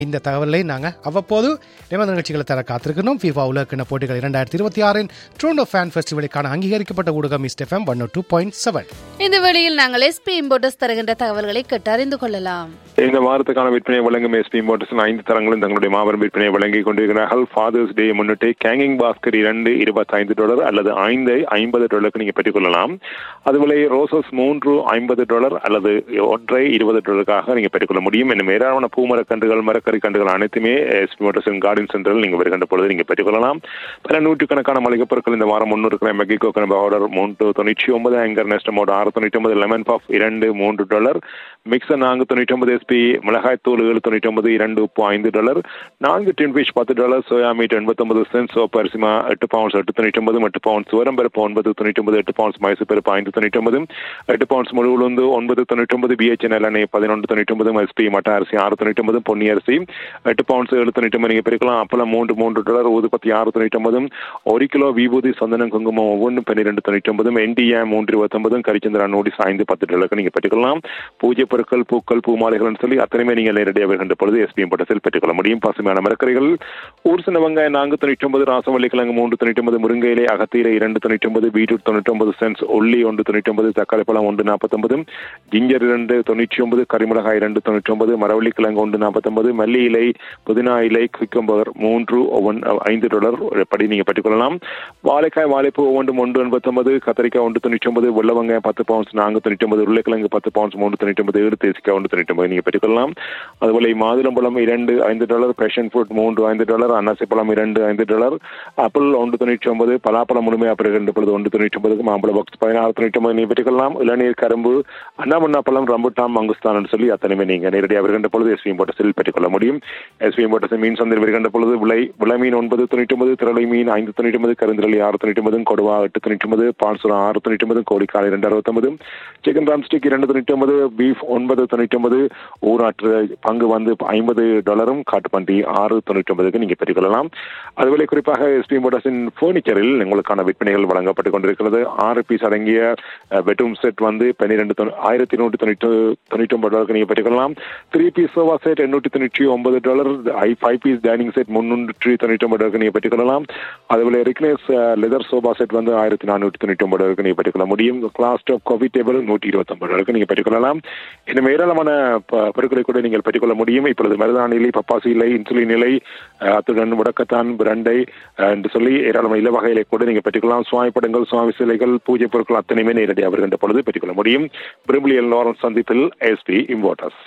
இந்த தகவலை நாங்கள் அவ்வப்போது நிபந்தனை நிகழ்ச்சிகளை தர காத்திருக்கிறோம் FIFA உலகக்கிண போட்டிகள் இரண்டாயிரத்தி இருபத்தி ஆறின் ட்ரோண்டோ ஃபேன் ஃபெஸ்டிவலுக்கான அங்கீகரிக்கப்பட்ட ஊடகம் இஸ்ட் FM one two point seven இந்த வேளையில் நாங்கள் எஸ்பி இம்போர்ட்டர்ஸ் தருகின்ற தகவல்களை கேட்டு அறிந்து கொள்ளலாம் இந்த வாரத்துக்கான விற்பனையை வழங்கும் எஸ்பி மோட்டர்ஸ் ஐந்து தரங்களும் தங்களுடைய மாபெரும் விற்பனையை வழங்கி கொண்டிருக்கிறார்கள் ஃபாதர்ஸ் டே முன்னிட்டு கேங்கிங் பாஸ்கர் இரண்டு இருபத்தைந்து டாலர் அல்லது ஐந்து ஐம்பது டாலருக்கு நீங்க பெற்றுக்கொள்ளலாம் அதுபோல ரோசஸ் மூன்று ஐம்பது டாலர் அல்லது ஒன்றை இருபது டாலருக்காக நீங்க பெற்றுக்கொள்ள முடியும் இன்னும் ஏராளமான பூமரக்கன்றுகள் மரக்கறி கன்றுகள் அனைத்துமே எஸ்பி மோட்டர்ஸ் கார்டன் சென்டரில் நீங்க வருகின்ற பொழுது நீங்க பெற்றுக்கொள்ளலாம் பல நூற்றுக்கணக்கான மளிகை பொருட்கள் இந்த வாரம் முன்னூறு இருக்கிற மெகிகோ கனபா ஆர்டர் மூன்று தொண்ணூற்றி ஒன்பது ஆங்கர் நெஸ்ட் மோட் ஆறு தொண்ணூற்றி ஒன்பது லெமன் பாஃப் இரண்டு மூன்று டாலர் மிக்சர் நான்கு தொண்ணூற்றி ஒன்பது எஸ்பி மிளகாய் தூள் ஏழு தொண்ணூற்றி ஒன்பது இரண்டு உப்பு ஐந்து டாலர் நான்கு டின் ஃபிஷ் பத்து டாலர் சோயா மீட் எண்பத்தொன்பது சென்ட் சோப்பு அரிசிமா எட்டு பவுண்ட்ஸ் எட்டு தொண்ணூற்றி ஒன்பது எட்டு பவுண்ட்ஸ் உரம்பருப்பு ஒன்பது தொண்ணூற்றி ஒன்பது எட்டு பவுண்ட்ஸ் மைசூர் பருப்பு ஐந்து தொண்ணூற்றி ஒன்பது எட்டு பவுண்ட்ஸ் முழு உளுந்து ஒன்பது தொண்ணூற்றி ஒன்பது பிஹெச்என் எண்ணெய் பதினொன்று தொண்ணூற்றி ஒன்பது எஸ்பி மட்ட அரிசி ஆறு தொண்ணூற்றி ஒன்பது பொன்னி அரிசி எட்டு பவுண்ட்ஸ் ஏழு தொண்ணூற்றி ஒன்பது நீங்கள் பிரிக்கலாம் அப்பளம் மூன்று மூன்று டாலர் ஊதுபத்தி ஆறு தொண்ணூற்றி ஒன்பதும் ஒரு கிலோ விபூதி சந்தனம் குங்குமம் ஒவ்வொன்றும் பன்னிரெண்டு தொண்ணூற்றி ஒன்பதும் என்டிஏ மூன்று இருபத்தொன்பதும் கரிச்சந்திரா நோடிஸ் ஐந்து பத்து டாலருக்கு நீங்கள் பெற்றுக்கொள்ளலாம் பூஜை பொருட்கள் பூக்கள் பூமாலைகள்னு சொல்லி அத்தனையுமே நீங்கள் நேரடியாக வருகின்ற பொழுது எஸ்பிஎம் பட்டத்தில் பெற்றுக்கொள்ள முடியும் பசுமையான மரக்கறிகள் ஊர்சன வெங்காயம் நான்கு தொண்ணூற்றி ஒன்பது ராசவள்ளி கிழங்கு மூன்று தொண்ணூற்றி ஒன்பது முருங்கையிலே அகத்தீரை இரண்டு தொண்ணூற்றி ஒன்பது பீட்ரூட் தொண்ணூற்றி ஒன்பது சென்ஸ் உள்ளி ஒன்று தொண்ணூற்றி ஒன்பது தக்காளி பழம் ஒன்று நாற்பத்தொன்பது ஜிஞ்சர் இரண்டு தொண்ணூற்றி ஒன்பது கரிமிளகாய் இரண்டு தொண்ணூற்றி ஒன்பது மரவள்ளி கிழங்கு ஒன்று நாற்பத்தொன்பது மல்லி இலை புதினா இலை குவிக்கம்பர் மூன்று ஒவ்வொன் ஐந்து டாலர் படி நீங்கள் பெற்றுக்கொள்ளலாம் வாழைக்காய் வாழைப்பூ ஒவ்வொன்றும் ஒன்று எண்பத்தொன்பது கத்திரிக்காய் ஒன்று தொண்ணூற்றி ஒன்பது வெள்ள வெங்காயம் பத்து பவுன்ஸ் நான்கு தொண்ணூற்றி ஒன்பது உருளைக்கிழங்கு பத்து பவுன்ஸ் மூன்று தொண்ணூற்றி ஒன்பது ஏழு தேசிக்காய் ஒன்று தொண்ணூற்றி ஒன்பது நீங்கள் பெற்றுக்கொள்ளலாம் அதுபோல மாதுளம்பழம் இரண்டு ஐந்து டாலர் பேஷன் ஃப்ரூட் மூன்று ஐந்து டாலர் அன்னாசி பழம் இரண்டு ஐந்து டாலர் ஆப்பிள் ஒன்று தொண்ணூற்றி ஒன்பது பலாப்பழம் முழுமையாக பெறுகின்ற பொழுது ஒன்று தொண்ணூற்றி ஒன்பதுக்கு மாம்பழ பாக்ஸ் பதினாறு தொண்ணூற்றி ஒன்பது நீங்கள் பெற்றுக்கொள்ளலாம் இளநீர் கரும்பு அண்ணாமண்ணா பழம் ரம்புட்டாம் மங்குஸ்தான் சொல்லி அத்தனையுமே நீங்கள் நேரடியாக வருகின்ற பொழுது எஸ்வி போட்டஸில் பெற்றுக்கொள்ள முடியும் எஸ்வி போட்டஸ் மீன் சந்தையில் வருகின்ற பொழுது விலை விலை மீன் ஒன்பது தொண்ணூற்றி ஒன்பது திரளை மீன் ஐந்து தொண்ணூற்றி ஒன்பது கருந்திரளி ஆறு தொண்ணூற்றி ஒன்பது கொடுவா எட்டு தொண்ணூற்றி ஒன்பது பால்சுரம் ஆறு தொண்ணூற்றி ஒன்பது கோழிக்கால் இரண்டு அறுபத்தொன்பது சிக்கன் ராம்ஸ்டிக் இரண்டு தொண்ணூற்றி ஒன்பது பீஃப் ஒன்பது தொண்ணூற்றி ஒன்பது ஊராற்று பங்கு வந்து ஐம்பது டாலரும் காட்டுப்பண்டி ஆறு தொண்ணூற்றி ஒன்பதுக்கு நீங்கள் பெற்றுக்கொள்ளலாம் அதுபோல குறிப்பாக எஸ்பி மோட்டர்ஸின் ஃபர்னிச்சரில் உங்களுக்கான விற்பனைகள் வழங்கப்பட்டுக் கொண்டிருக்கிறது ஆறு பீஸ் அடங்கிய பெட்ரூம் செட் வந்து பன்னிரெண்டு ஆயிரத்தி நூற்றி தொண்ணூற்றி தொண்ணூற்றி ஒன்பது டாலருக்கு நீங்கள் பெற்றுக்கொள்ளலாம் த்ரீ பீஸ் சோஃபா செட் எண்ணூற்றி தொண்ணூற்றி ஒன்பது டாலர் ஐ ஃபைவ் பீஸ் டைனிங் செட் முன்னூற்றி தொண்ணூற்றி ஒன்பது டாலருக்கு நீங்கள் பெற்றுக்கொள்ளலாம் அதுபோல ரிக்னேஸ் லெதர் சோஃபா செட் வந்து ஆயிரத்தி நானூற்றி தொண்ணூற்றி ஒன்பது டாலருக்கு நீங்கள் பெற்றுக்கொள்ள முடியும் கிளாஸ் டாப் காஃபி டேபிள் நூற்றி இருபத்தொன்பது டாலருக்கு நீங்கள் பெற்றுக்கொள்ளலாம் இன்னும் ஏராளமான பொருட்களை கூட நீங்கள் பெற்றுக்கொள்ள முடியும் இப்பொழுது மருதாணி இலை பப்பாசி இலை இன்சுலின் இலை அத்துடன் முடக்கத்தான் பிரண்டை என்று சொல்லி ஏராளமான இல வகைகளை கூட நீங்கள் பெற்றுக்கொள்ளலாம் சுவாமி படங்கள் சுவாமி சிலைகள் பூஜை பொருட்கள் அத்தனையுமே நேரடியாக வருகின்ற பொழுது பெற்றுக்கொள்ள முடியும் பிரிமிலியல் லாரன்ஸ் சந்திப்பில் எஸ்பி இம்போர்ட்டர்ஸ்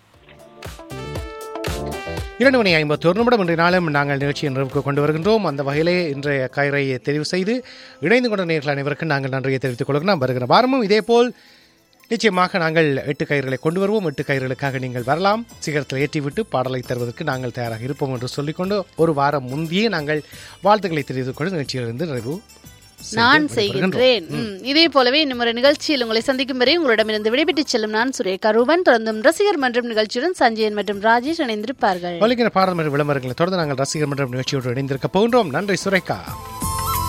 இரண்டு மணி ஐம்பத்தி ஒரு நிமிடம் இன்றைய நாளும் நாங்கள் நிகழ்ச்சியை நிறைவுக்கு கொண்டு வருகின்றோம் அந்த வகையிலே இன்றைய கயிறையை தெரிவு செய்து இணைந்து கொண்ட நேர்கள் அனைவருக்கும் நாங்கள் நன்றியை தெரிவித்துக் கொள்கிறோம் வருகிற வாரமும் இதேபோல் நிச்சயமாக நாங்கள் எட்டு கயிறுகளை கொண்டு வருவோம் எட்டு கயிறுகளுக்காக நீங்கள் வரலாம் சிகரத்தில் ஏற்றிவிட்டு பாடலை தருவதற்கு நாங்கள் தயாராக இருப்போம் என்று சொல்லிக்கொண்டு ஒரு வாரம் முந்தியே நாங்கள் வாழ்த்துக்களை தெரிவித்துக் கொண்டு நிகழ்ச்சியிலிருந்து நிறைவு நான் செய்கின்றேன் இதே போலவே இன்னும் ஒரு நிகழ்ச்சியில் உங்களை சந்திக்கும் வரை உங்களிடமிருந்து விடைபெற்று செல்லும் நான் சுரேகா ரூபன் தொடர்ந்தும் ரசிகர் மன்றம் நிகழ்ச்சியுடன் சஞ்சயன் மற்றும் ராஜேஷ் இணைந்திருப்பார்கள் வலிக்கிற பாடல் மற்றும் விளம்பரங்களை தொடர்ந்து நாங்கள் ரசிகர் மன்றம் நிகழ்ச்சியோடு இணைந்திருக்க போகின்றோம் நன்றி சுரேகா